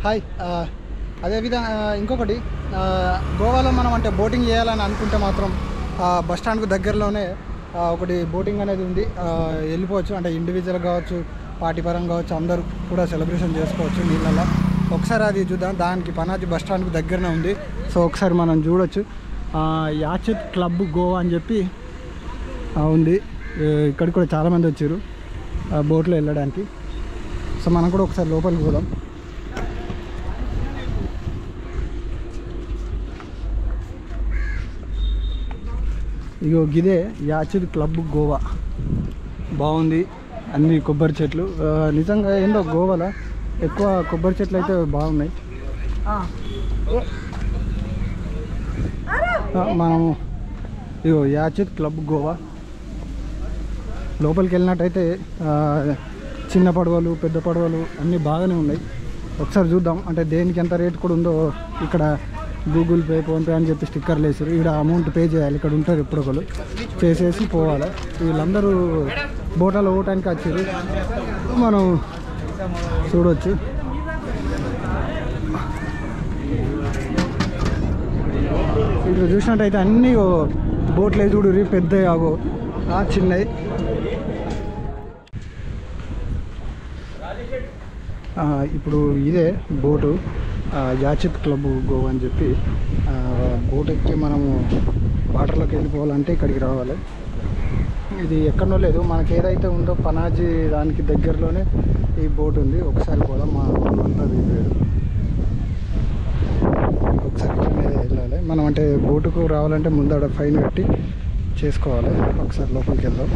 Hi ఆ, అదేవిధంగా ఆ, ఇంకొకటి ఆ, గోవాలో మనం అంటే బోటింగ్ చేయాలని అనుకుంటే మాత్రం ఆ, బస్ స్టాండ్కు దగ్గరలోనే ఆ, ఒకటి బోటింగ్ అనేది ఉంది ఆ, వెళ్ళిపోవచ్చు అంటే ఇండివిజువల్ కావచ్చు పార్టీ పరంగా కావచ్చు అందరూ కూడా సెలబ్రేషన్ చేసుకోవచ్చు నీళ్ళల్లో ఒకసారి అది చూద్దాం దానికి పనాజీ బస్ స్టాండ్కు దగ్గరనే ఉంది సో ఒకసారి మనం చూడొచ్చు ఆ, యాచిత్ క్లబ్ గోవా అని చెప్పి ఆ, ఉంది ఏ, ఇక్కడికి కూడా చాలామంది వచ్చారు ఆ, బోట్లో వెళ్ళడానికి సో మనం కూడా ఒకసారి లోపలికి పోదాం ఇగో గిదే యాచిద్ క్లబ్ గోవా బాగుంది అన్ని కొబ్బరి చెట్లు ఆ, నిజంగా ఏందో గోవాలో ఎక్కువ కొబ్బరి చెట్లు అయితే బాగున్నాయి ఆ, మనము ఇగో యాచిత్ క్లబ్ గోవా లోపలికి వెళ్ళినట్టయితే ఆ, చిన్న పడవలు పెద్ద పడవలు అన్నీ బాగానే ఉన్నాయి ఒకసారి చూద్దాం అంటే దేనికి ఎంత రేట్ కూడా ఉందో ఇక్కడ గూగుల్ పే ఫోన్పే అని చెప్పి స్టిక్కర్లు వేసారు ఇక్కడ అమౌంట్ పే చేయాలి ఇక్కడ ఉంటారు ఎప్పుడు ఒకరు చేసేసి పోవాలి వీళ్ళందరూ బోటాలో పోవటానికి వచ్చారు మనం చూడవచ్చు ఇక్కడ చూసినట్టయితే అన్నీ ఓ బోట్లే చూడు పెద్ద ఆగో ఆ చిన్నవి ఆ, ఇప్పుడు ఇదే బోటు ఆ, యాచిత్ క్లబ్ గోవా అని చెప్పి ఆ, బోట్ ఎక్కి మనము వాటర్లోకి వెళ్ళిపోవాలంటే ఇక్కడికి రావాలి ఇది ఎక్కడో లేదు మనకి ఏదైతే ఉందో పనాజీ దానికి దగ్గరలోనే ఈ బోట్ ఉంది ఒకసారి పోదాం మా వాళ్ళంతా దిగారు ఒకసారి ఇక్కడనే వెళ్ళాలి మనం అంటే బోటుకు రావాలంటే ముందు ఆడ ఫైన్ కట్టి చేసుకోవాలి ఒకసారి లోపలికి వెళ్దాం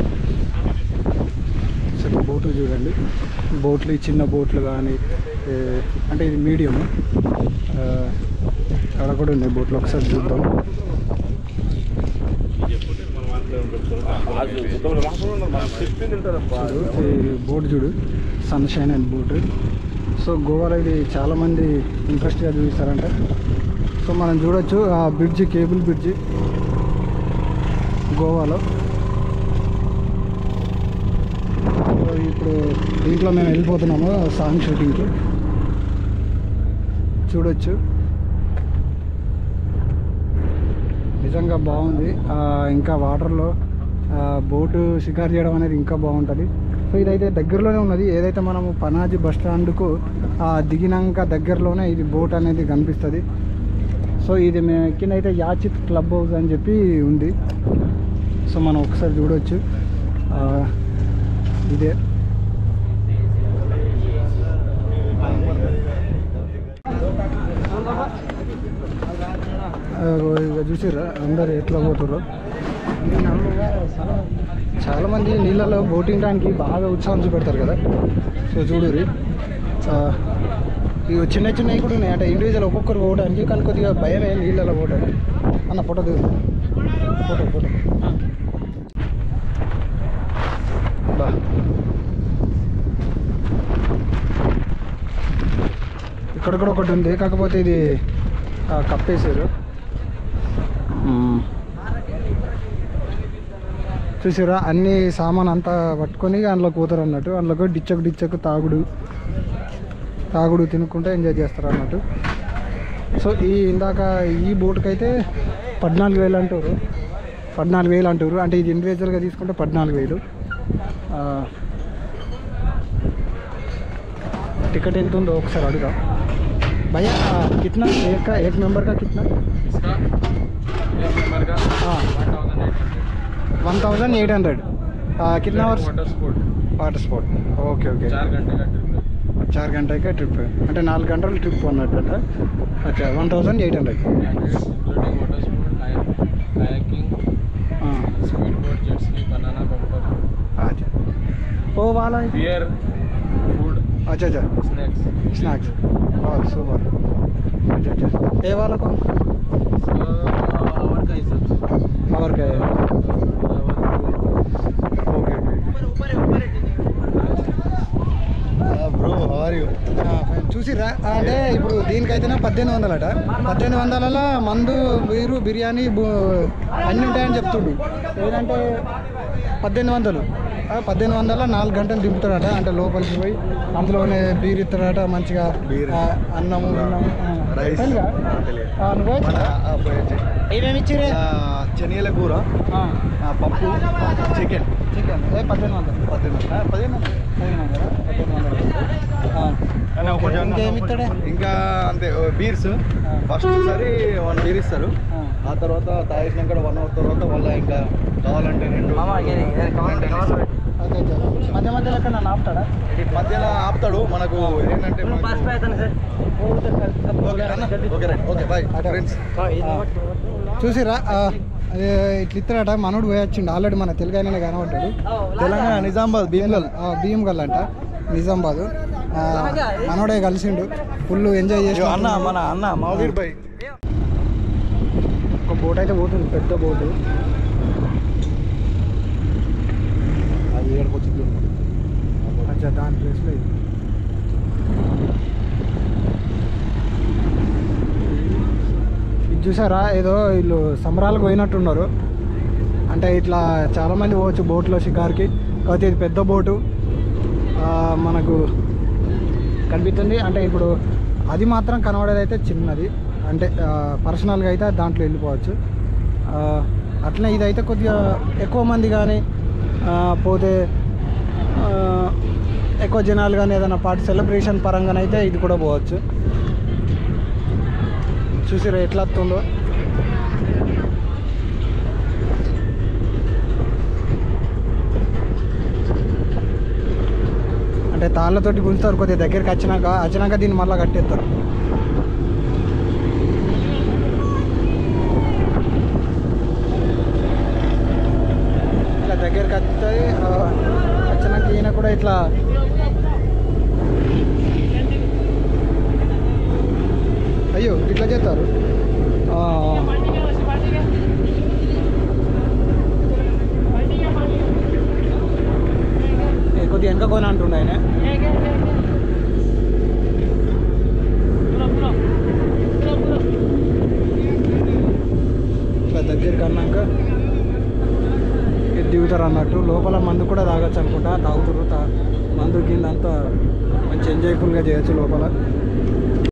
అసలు బోట్లు చూడండి బోట్లు ఈ చిన్న బోట్లు కానీ ఏ, అంటే ఇది మీడియం అక్కడ కూడా ఉన్నాయి బోట్లు ఒకసారి చూద్దాం చూడు ఈ బోట్ చూడు సన్షైన్ అండ్ బోట్ సో గోవాలో ఇది చాలామంది ఇంట్రెస్ట్గా చూపిస్తారంట సో మనం చూడొచ్చు ఆ బ్రిడ్జి కేబుల్ బ్రిడ్జి గోవాలో సో ఇప్పుడు దీంట్లో మేము వెళ్ళిపోతున్నాము సాంగ్ షూటింగ్కి చూడొచ్చు నిజంగా బాగుంది ఆ, ఇంకా వాటర్లో ఆ, బోటు షికారు చేయడం అనేది ఇంకా బాగుంటుంది సో ఇదైతే దగ్గరలోనే ఉన్నది ఏదైతే మనము పనాజీ బస్ స్టాండ్కు ఆ, దిగినాక దగ్గరలోనే ఇది బోట్ అనేది కనిపిస్తుంది సో ఇది మేము ఎక్కినైతే యాచిత్ క్లబ్ హౌస్ అని చెప్పి ఉంది సో మనం ఒకసారి చూడొచ్చు ఆ, ఇదే అగో ఇక చూసిర్రా అందరు ఎట్లా పోతుర్రు చాలా మంది నీళ్ళలో బోటింగ్ డానికి బాగా ఉత్సాహం చూపెడతారు కదా సో చూడురి ఆ, ఇవి చిన్న చిన్నవి కూడా ఉన్నాయి అంటే ఇండివిజువల్ ఒక్కొక్కరు పోవడానికి కానీ కొద్దిగా భయమే నీళ్ళలో పోవడానికి అన్న ఫోటో దిగు ఫోటో ఫోటో బా ఇక్కడ కూడా ఒకటి ఉంది కాకపోతే ఇది ఆ, కప్పేసారు మ్మ్. చూసారా అన్ని సామాన్ అంతా పట్టుకొని అందులో కూతారు అన్నట్టు అందులో డిచ్చకు డిచ్చకు తాగుడు తాగుడు తినుకుంటే ఎంజాయ్ చేస్తారు అన్నట్టు సో ఈ ఇందాక ఈ బోటుకి అయితే పద్నాలుగు వేలు అంటారు పద్నాలుగు వేలు అంటారు అంటే ఇది ఇండివిజువల్గా తీసుకుంటే పద్నాలుగు వేలు ఆ, టికెట్ ఎంత ఉందో ఒకసారి అడుగుదాం भैया आ, कितना एक का एक मेंबर का कितना इसका एक नंबर का हाँ one thousand eight one thousand eight hundred कितना hours water sport water sport okay okay चार घंटे का ट्रिप है చార్ గంటకే ట్రిప్ అంటే నాలుగు గంటలు ట్రిప్ అన్నట్టు అచ్చా one thousand eight hundred including water sport kayaking speed boat jet ski banana bumper అచ్చా ఓ వాళ్ళ बियर फूड అచ్చా అచ్చా स्नैक्स స్నాక్స్ సూపర్ అచ్చా అచ్చా ఏ వాళ్ళకు आवर का हिसाब से hour okay okay bro hour you చూసిర్రా అంటే ఇప్పుడు దీనికైతేనే పద్దెనిమిది వందలట పద్దెనిమిది వందలలో మందు బీరు బిర్యానీ బు- అన్నీ ఉంటాయని చెప్తుండు ఏదంటే పద్దెనిమిది వందలు ఆ, పద్దెనిమిది వందల నాలుగు గంటలు దింపుతాడట అంటే లోపలికి పోయి అందులోనే బీర్ ఇస్తాడట మంచిగా బీర్. ఆ, అన్నము గిన్నము, ఆ. రైస్ తెలుగా? ఆ, తెలియదు. ఆ, నువ్వే మన ఆ, పోయొచ్చు. ఏమేమి ఇచ్చిరే ఆ, శనగల కూర ఆ, పప్పు చికెన్ చికెన్ ఏ పద్దెనిమిది వందలు పద్దెనిమిది ఆ, పదిహేను వందలు. పదిహేను వందలా? పద్దెనిమిది వందలు ఆ. ఇంకేమి ఇస్తాడే ఇంకా అంతే ఓ, బీర్స్ ఆ. ఫస్ట్ సారి వన్ బీర్ ఇస్తారు ఆ. ఆ తర్వాత తాగేసినాక వన్ అవర్ తర్వాత వాళ్ళ ఇంకా కావాలంటే రెండు రెండు ఇస్తారు. Okay okay. మధ్య మధ్యలో ఎక్కడ నన్ను ఆపుతాడా మధ్యలో ఆపుతాడు మనకు ఏంటంటే మనకు- ఓకే అన్న. Okay right okay boyfriends చూసిరా అదే ఇట్లా ఇస్తాడట మనోడు పోయి వచ్చిండు ఆల్రెడీ మన తెలుగు ఆయననే కనబడ్డాడు తెలంగాణ నిజామాబాద్ భీమ్గల్ ఆ, బియ్యం గల్ అంట నిజామాబాద్ ఆ, మనోడే కలిసిండు ఫుల్ ఎంజాయ్ చేసి అన్న మన అన్న మౌలీర్ బాయ్ ఒక బోట్ అయితే పోతుంది పెద్ద బోటు అది ఏడుకు వచ్చింది అచ్చా దాని ప్లేస్లో ఇది ఇది చూసారా ఏదో వీళ్ళు సంబరాలకు పోయినట్టున్నారు అంటే ఇట్లా చాలామంది పోవచ్చు బోట్లో షికార్కి కాకపోతే ఇది పెద్ద బోటు ఆ, మనకు కనిపిస్తుంది అంటే ఇప్పుడు అది మాత్రం కనబడేది అయితే చిన్నది అంటే పర్సనల్గా అయితే దాంట్లో వెళ్ళిపోవచ్చు ఆ, అట్లనే ఇదైతే కొద్దిగా ఎక్కువ మంది కానీ ఆ, పోతే ఆ, ఎక్కువ జనాలు కానీ ఏదైనా పార్టీ సెలబ్రేషన్ పరంగానైతే ఇది కూడా పోవచ్చు చూసిరా ఎట్లా వస్తుందో అంటే తాళ్ళతోటి గుంజుతారు కొద్దిగా దగ్గరికి వచ్చినాక వచ్చినాక దీన్ని మళ్ళీ కట్టేస్తారు ఇట్లా దగ్గరికి వస్తుంది ఆ, వచ్చినాక ఈయన కూడా ఇట్లా అయ్యో ఇట్లా చేస్తారు ఆ, ఏ, కొద్దిగా వెనక కొని అంటుండే ఆయన ఇట్లా దగ్గరికి అన్నాక ఇది దిగుతారు అన్నట్టు లోపల మందు కూడా తాగొచ్చు అనుకుంటా తాగుతారు తా మందు కింద అంతా మంచి ఎంజాయ్ఫుల్గా చేయొచ్చు లోపల